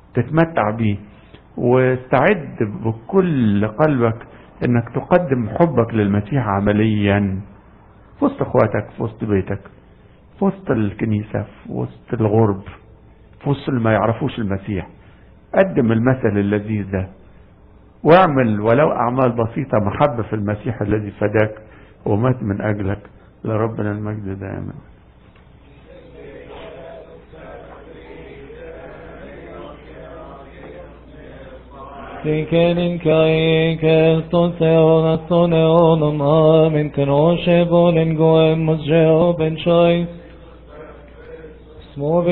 تتمتع بيه واستعد بكل قلبك انك تقدم حبك للمسيح عمليا في وسط اخواتك في وسط بيتك في وسط الكنيسة في وسط الغرب في وسط اللي ما يعرفوش المسيح قدم المثل اللذيذ ده واعمل ولو اعمال بسيطة محبة في المسيح الذي فداك ومات من اجلك لربنا المجد دائما Sikelin kai kestos eon aston eonom amen tenoshe volen goem mos ben choice. Small